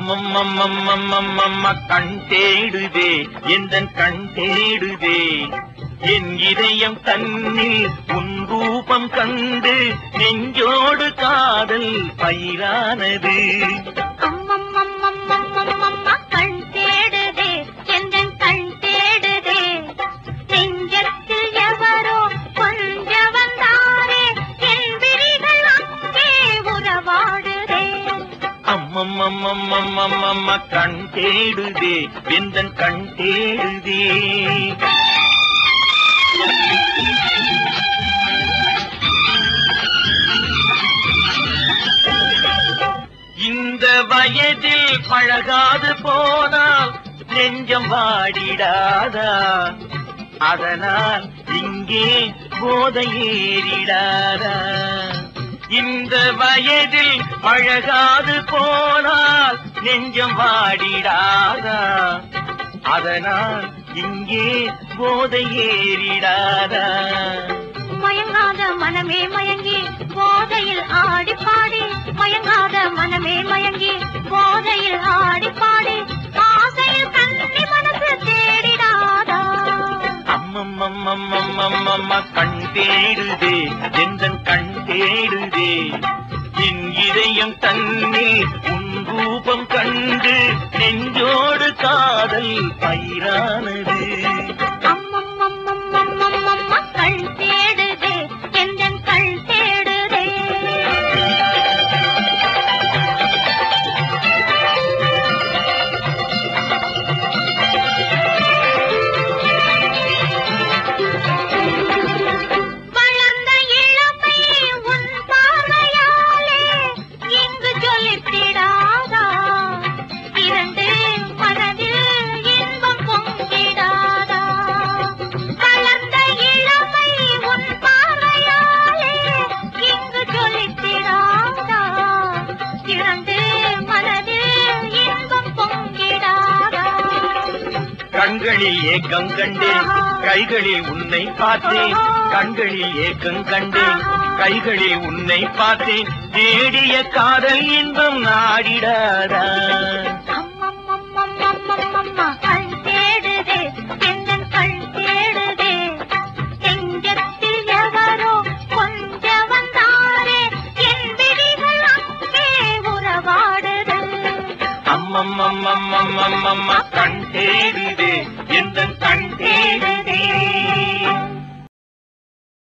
அம்மம்மம்மம்மம்மம்மம்ம கண் தேடுதே எந்த கண் தேடுதே என் இதயம் தன்னில் உன் ரூபம் கண்டு நெஞ்சோடு காதல் பயிரானது அம்மம்மம்மம்மம்மம்மம்மா கண் தேடுதே எந்தன் கண் தேடுதே நெஞ்சத்தில் எவரோ கொஞ்ச வந்தாரே என் விழிகள் அங்கே உறவாடுதே அம்மம்மம்மம்மம்மம்மம்ம கண் தேடுதே எந்த கண் தேடுதே இந்த வயதில் பழகாது போனால் நெஞ்சம் வாடிடாதா அதனால் இங்கே போதை ஏறிடாதா இந்த வயதில் பழகாது போனால் நெஞ்சம் வாடிடாதா அதனால் இங்கே போதை ஏறிடாதா மயங்காத மனமே மயங்கி போதையில் ஆடி பாடி மயங்காத மனமே மயங்கி போதையில் ஆடி பாடி ஆசையில் கண்ணி மனசு தேடிடாதா அம்மம்மம்மம்மம்மம்மம்ம கண் தேடுதே எந்த கண் தேடுதே என் இதயம் தன்னில் உன் ரூபம் கண்டு நெஞ்சோடு காதல் பயிரானது அம்மம்மம்மம்மம்மம்மம்மா கண் தேடுதே எந்தன் கண் தேடுதே வளர்ந்த இளமை உன் பார்வையாலே இங்கு சொல்லிவிடாதா இரண்டு மனதில் இன்பம் பொங்கிடாதா வளர்ந்த இளமை உன் பார்வையாலே இங்கு சொல்லிவிடாதா இரண்டு மனதில் இன்பம் பொங்கிடாதா கண்களில் ஏக்கம் கண்டேன் கைகளில் உன்னை பார்த்தேன் கண்களில் ஏக்கம் கண்டேன் கைகளில் உன்னை பார்த்தேன் தேடிய காதல் இன்பம் நாடிடாதா அம்மம்மம்மம்மம்மம்மம்மா கண்